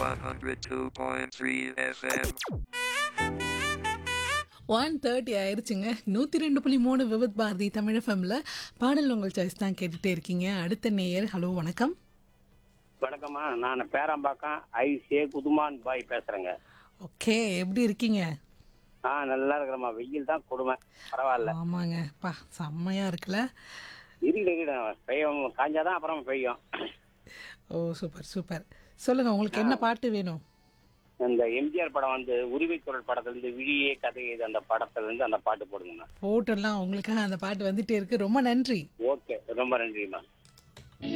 102.3 FM. One thirty ஆயிருச்சுங்க நூற்றி ரெண்டு புள்ளி மூணு விவித் பாரதி தமிழ் எஃப்எம்ல பாடல் உங்கள் சாய்ஸ் தான் கேட்டுட்டே இருக்கீங்க அடுத்த நேயர் ஹலோ வணக்கம் வணக்கம்மா நான் பேரம்பாக்கம் ஐ சே குதுமான் பாய் பேசுறேங்க ஓகே எப்படி இருக்கீங்க ஆ நல்லா இருக்கிறேம்மா வெயில் தான் கொடுமை பரவாயில்ல ஆமாங்க பா செம்மையா இருக்குல்ல இருக்குது இருக்குது பெய்யும் காஞ்சாதான் அப்புறம் பெய்யும் ஓ சூப்பர் சூப்பர் சொல்லுங்க உங்களுக்கு என்ன பாட்டு வேணும் இந்த எம்ஜிஆர் படம் வந்து உரிமைக்குரல் படத்துல இருந்து விழியே கதை இது அந்த படத்துல இருந்து அந்த பாட்டு போடுங்கண்ணா போட்டெல்லாம் உங்களுக்காக அந்த பாட்டு வந்துட்டே இருக்கு ரொம்ப நன்றி ஓகே ரொம்ப நன்றிம்மா